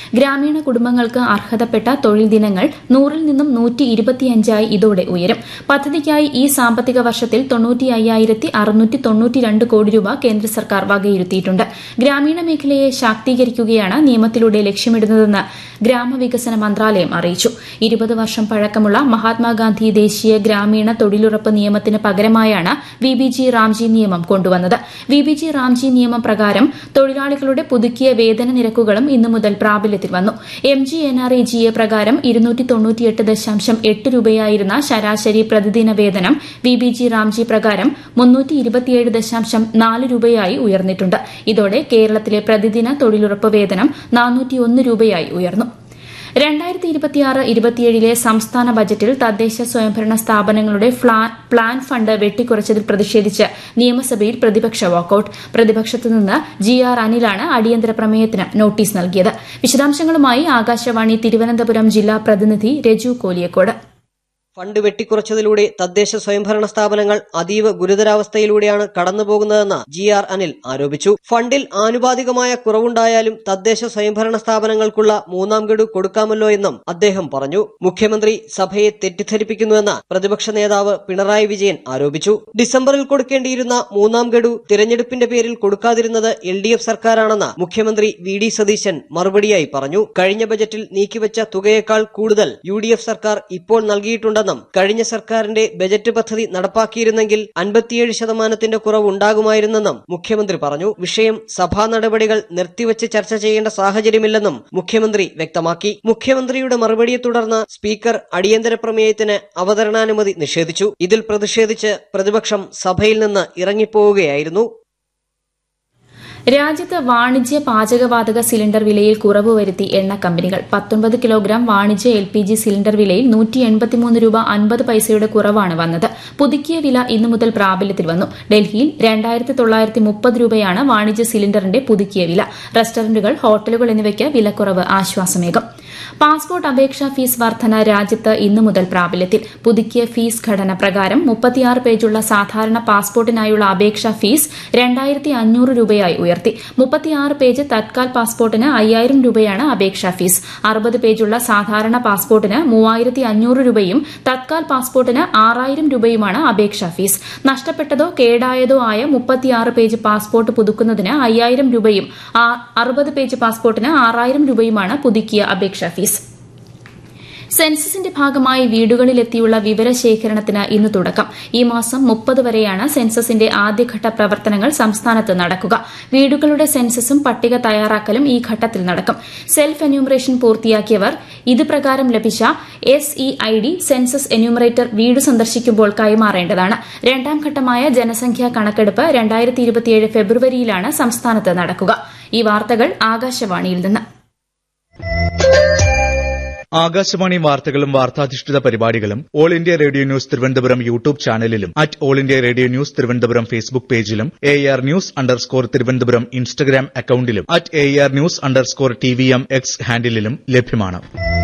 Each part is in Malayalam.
ഗ്രാമീണ കുടുംബങ്ങൾക്ക് അർഹതപ്പെട്ട തൊഴിൽ ദിനങ്ങൾ നൂറിൽ നിന്നും നൂറ്റി ഇരുപത്തിയഞ്ചായി ഇതോടെ ഉയരും പദ്ധതിക്കായി ഈ സാമ്പത്തിക വർഷത്തിൽ തൊണ്ണൂറ്റി അയ്യായിരത്തി അറുന്നൂറ്റി തൊണ്ണൂറ്റിരണ്ട് കോടി രൂപ കേന്ദ്ര സർക്കാർ വകയിരുത്തിയിട്ടുണ്ട് ഗ്രാമീണ മേഖലയെ ശാക്തീകരിക്കുകയാണ് നിയമത്തിലൂടെ ലക്ഷ്യമിടുന്നതെന്ന് ഗ്രാമവികസന മന്ത്രാലയം അറിയിച്ചു ഇരുപത് വർഷം പഴക്കമുള്ള മഹാത്മാഗാന്ധി ദേശീയ ഗ്രാമീണ തൊഴിലുറപ്പ് നിയമത്തിന് പകരമായാണ് വി ബി ജി റാംജി നിയമം കൊണ്ടുവന്നത് വി ബി ജി റാംജി നിയമം പ്രകാരം തൊഴിലാളികളുടെ പുതുക്കിയ വേതന നിരക്കുകളും ഇന്നു മുതൽ പ്രാബല്യത്തിൽ വന്നു M G N R E G A പ്രകാരം ഇരുന്നൂറ്റി തൊണ്ണൂറ്റിയെട്ട് ദശാംശം എട്ട് രൂപയായിരുന്ന ശരാശരി പ്രതിദിന വേതനം വി ബി ജി റാംജി പ്രകാരം മുന്നൂറ്റി ഇരുപത്തിയേഴ് ദശാംശം നാല് രൂപയായി ഉയർന്നിട്ടുണ്ട് ഇതോടെ കേരളത്തിലെ പ്രതിദിന തൊഴിലുറപ്പ് വേതനം നാനൂറ്റിയൊന്ന് രൂപയായി ഉയർന്നു രണ്ടായിരത്തി ഇരുപത്തിയാറ് ഇരുപത്തിയേഴിലെ സംസ്ഥാന ബജറ്റിൽ തദ്ദേശ സ്വയംഭരണ സ്ഥാപനങ്ങളുടെ പ്ലാൻ ഫണ്ട് വെട്ടിക്കുറച്ചതിൽ പ്രതിഷേധിച്ച് നിയമസഭയിൽ പ്രതിപക്ഷ വാക്കൌട്ട് പ്രതിപക്ഷത്തുനിന്ന് ജി ആർ അനിലാണ് അടിയന്തര പ്രമേയത്തിന് നോട്ടീസ് നൽകിയത് വിശദാംശങ്ങളുമായി ആകാശവാണി തിരുവനന്തപുരം ജില്ലാ പ്രതിനിധി രജു കോലിയക്കോട് ഫണ്ട് വെട്ടിക്കുറച്ചതിലൂടെ തദ്ദേശ സ്വയംഭരണ സ്ഥാപനങ്ങൾ അതീവ ഗുരുതരാവസ്ഥയിലൂടെയാണ് കടന്നുപോകുന്നതെന്ന് ജി ആർ അനിൽ ആരോപിച്ചു ഫണ്ടിൽ ആനുപാതികമായ കുറവുണ്ടായാലും തദ്ദേശ സ്വയംഭരണ സ്ഥാപനങ്ങൾക്കുള്ള മൂന്നാം ഗഡു കൊടുക്കാമല്ലോ എന്നും അദ്ദേഹം പറഞ്ഞു മുഖ്യമന്ത്രി സഭയെ തെറ്റിദ്ധരിപ്പിക്കുന്നുവെന്ന് പ്രതിപക്ഷ നേതാവ് പിണറായി വിജയൻ ആരോപിച്ചു ഡിസംബറിൽ കൊടുക്കേണ്ടിയിരുന്ന മൂന്നാം ഗഡു തിരഞ്ഞെടുപ്പിന്റെ പേരിൽ കൊടുക്കാതിരുന്നത് എൽ ഡി എഫ് സർക്കാരാണെന്ന് മുഖ്യമന്ത്രി വി ഡി സതീശൻ മറുപടിയായി പറഞ്ഞു കഴിഞ്ഞ ബജറ്റിൽ നീക്കിവച്ച തുകയേക്കാൾ കൂടുതൽ യു ഡി എഫ് സർക്കാർ ഇപ്പോൾ നൽകിയിട്ടുണ്ടെന്നും കഴിഞ്ഞ സർക്കാരിന്റെ ബജറ്റ് പദ്ധതി നടപ്പാക്കിയിരുന്നെങ്കിൽ അൻപത്തിയേഴ് ശതമാനത്തിന്റെ കുറവ് ഉണ്ടാകുമായിരുന്നെന്നും മുഖ്യമന്ത്രി പറഞ്ഞു വിഷയം സഭാ നടപടികൾ നിർത്തിവച്ച് ചർച്ച ചെയ്യേണ്ട സാഹചര്യമില്ലെന്നും മുഖ്യമന്ത്രി വ്യക്തമാക്കി മുഖ്യമന്ത്രിയുടെ മറുപടിയെ തുടർന്ന് സ്പീക്കർ അടിയന്തര പ്രമേയത്തിന് അവതരണാനുമതി നിഷേധിച്ചു ഇതിൽ പ്രതിഷേധിച്ച് പ്രതിപക്ഷം സഭയിൽ നിന്ന് ഇറങ്ങിപ്പോവുകയായിരുന്നു രാജ്യത്ത് വാണിജ്യ പാചകവാതക സിലിണ്ടർ വിലയിൽ കുറവ് വരുത്തി എണ്ണ കമ്പനികൾ പത്തൊൻപത് കിലോഗ്രാം വാണിജ്യ എൽ പി ജി സിലിണ്ടർ വിലയിൽ നൂറ്റി എൺപത്തിമൂന്ന് രൂപ അൻപത് പൈസയുടെ കുറവാണ് വന്നത് പുതുക്കിയ വില ഇന്നു മുതൽ പ്രാബല്യത്തിൽ വന്നു ഡൽഹിയിൽ രണ്ടായിരത്തി തൊള്ളായിരത്തി മുപ്പത് രൂപയാണ് വാണിജ്യ സിലിണ്ടറിന്റെ പുതുക്കിയ വില റെസ്റ്റോറന്റുകൾ ഹോട്ടലുകൾ എന്നിവയ്ക്ക് വിലക്കുറവ് ആശ്വാസമേകും പാസ്പോർട്ട് അപേക്ഷാ ഫീസ് വർധന രാജ്യത്ത് ഇന്നു മുതൽ പ്രാബല്യത്തിൽ പുതുക്കിയ ഫീസ് ഘടന പ്രകാരം മുപ്പത്തിയാറ് പേജുള്ള സാധാരണ പാസ്പോർട്ടിനായുള്ള അപേക്ഷാ ഫീസ് രണ്ടായിരത്തി അഞ്ഞൂറ് രൂപയായി ഉയർത്തി മുപ്പത്തിയാറ് പേജ് തത്കാൽ പാസ്പോർട്ടിന് അയ്യായിരം രൂപയാണ് അപേക്ഷാ ഫീസ് അറുപത് പേജുള്ള സാധാരണ പാസ്പോർട്ടിന് മൂവായിരത്തി അഞ്ഞൂറ് രൂപയും തത്കാൽ പാസ്പോർട്ടിന് ആറായിരം രൂപയുമാണ് അപേക്ഷാ ഫീസ് നഷ്ടപ്പെട്ടതോ കേടായതോ ആയ മുപ്പത്തിയാറ് പേജ് പാസ്പോർട്ട് പുതുക്കുന്നതിന് അയ്യായിരം രൂപയും അറുപത് പേജ് പാസ്പോർട്ടിന് ആറായിരം രൂപയുമാണ് പുതുക്കിയ അപേക്ഷാ ഫീസ് സെൻസസിന്റെ ഭാഗമായി വീടുകളിലെത്തിയുള്ള വിവരശേഖരണത്തിന് ഇന്ന് തുടക്കം ഈ മാസം മുപ്പത് വരെയാണ് സെൻസസിന്റെ ആദ്യഘട്ട പ്രവർത്തനങ്ങൾ സംസ്ഥാനത്ത് നടക്കുക വീടുകളുടെ സെൻസസും പട്ടിക തയ്യാറാക്കലും ഈ ഘട്ടത്തിൽ നടക്കും സെൽഫ് എന്യൂമറേഷൻ പൂർത്തിയാക്കിയവർ ഇത് പ്രകാരം ലഭിച്ച S E I D census enumerator വീട് സന്ദർശിക്കുമ്പോൾ കൈമാറേണ്ടതാണ് രണ്ടാം ഘട്ടമായ ജനസംഖ്യാ കണക്കെടുപ്പ് രണ്ടായിരത്തി ഇരുപത്തിയേഴ് ഫെബ്രുവരിയിലാണ് സംസ്ഥാനത്ത് നടക്കുക ഈ വാർത്തകൾ ആകാശവാണിയിൽ നിന്ന് ആകാശവാണി വാർത്തകളും വാർത്താധിഷ്ഠിത പരിപാടികളും all India radio news Thiruvananthapuram YouTube ചാനലിലും at all India radio news Thiruvananthapuram Facebook പേജിലും A R news underscore Thiruvananthapuram Instagram അക്കൌണ്ടിലും at A R news underscore T V M X ഹാൻഡിലും ലഭ്യമാണ്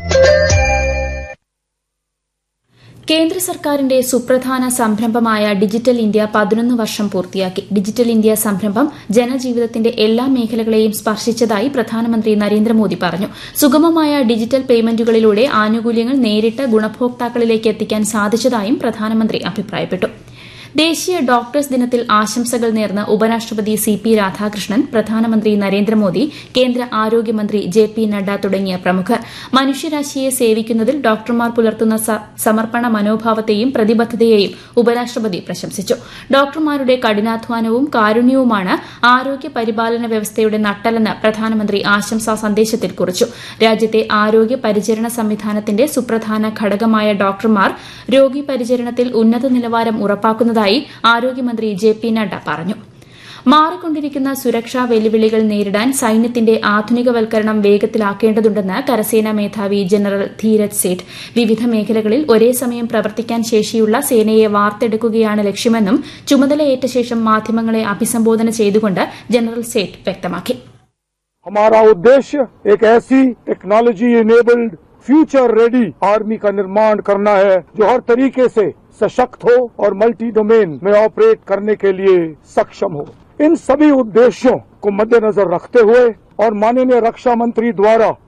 കേന്ദ്ര സർക്കാരിന്റെ സുപ്രധാന സംരംഭമായ ഡിജിറ്റൽ ഇന്ത്യ പതിനൊന്ന് വർഷം പൂർത്തിയാക്കി ഡിജിറ്റൽ ഇന്ത്യ സംരംഭം ജനജീവിതത്തിന്റെ എല്ലാ മേഖലകളെയും സ്പർശിച്ചതായി പ്രധാനമന്ത്രി നരേന്ദ്രമോദി പറഞ്ഞു സുഗമമായ ഡിജിറ്റൽ പേയ്മെന്റുകളിലൂടെ ആനുകൂല്യങ്ങൾ നേരിട്ട് ഗുണഭോക്താക്കളിലേക്ക് എത്തിക്കാൻ സാധിച്ചതായും പ്രധാനമന്ത്രി അഭിപ്രായപ്പെട്ടു ദേശീയ ഡോക്ടേഴ്സ് ദിനത്തിൽ ആശംസകൾ നേർന്ന് ഉപരാഷ്ട്രപതി സി പി രാധാകൃഷ്ണൻ പ്രധാനമന്ത്രി നരേന്ദ്രമോദി കേന്ദ്ര ആരോഗ്യമന്ത്രി ജെ പി നഡ്ഡ തുടങ്ങിയ പ്രമുഖർ മനുഷ്യരാശിയെ സേവിക്കുന്നതിൽ ഡോക്ടർമാർ പുലർത്തുന്ന സമർപ്പണ മനോഭാവത്തെയും പ്രതിബദ്ധതയെയും ഉപരാഷ്ട്രപതി പ്രശംസിച്ചു ഡോക്ടർമാരുടെ കഠിനാധ്വാനവും കാരുണ്യവുമാണ് ആരോഗ്യ പരിപാലന വ്യവസ്ഥയുടെ നട്ടെല്ലെന്ന് പ്രധാനമന്ത്രി ആശംസാ സന്ദേശത്തിൽ കുറിച്ചു രാജ്യത്തെ ആരോഗ്യ പരിചരണ സംവിധാനത്തിന്റെ സുപ്രധാന ഘടകമായ ഡോക്ടർമാർ രോഗി പരിചരണത്തിൽ ഉന്നത നിലവാരം ഉറപ്പാക്കുന്നതായി ആരോഗ്യമന്ത്രി ജെ പി നഡ്ഡ പറഞ്ഞു മാറിക്കൊണ്ടിരിക്കുന്ന സുരക്ഷാ വെല്ലുവിളികൾ നേരിടാൻ സൈന്യത്തിന്റെ ആധുനികവൽക്കരണം വേഗത്തിലാക്കേണ്ടതുണ്ടെന്ന് കരസേനാ മേധാവി ജനറൽ ധീരജ് സേഠ് വിവിധ മേഖലകളിൽ ഒരേ സമയം പ്രവർത്തിക്കാൻ ശേഷിയുള്ള സേനയെ വാർത്തെടുക്കുകയാണ് ലക്ഷ്യമെന്നും ചുമതലയേറ്റ ശേഷം മാധ്യമങ്ങളെ അഭിസംബോധന ചെയ്തുകൊണ്ട് ജനറൽ സേഠ് വ്യക്തമാക്കി हमारा उद्देश्य एक ऐसी technology enabled future ready army का निर्माण करना है जो हर तरीके से सशक्त हो और मल्टी डोमेन में ऑपरेट करने के लिए सक्षम हो इन सभी उद्देश्यों को मद्देनजर रखते हुए और माननीय रक्षा मंत्री द्वारा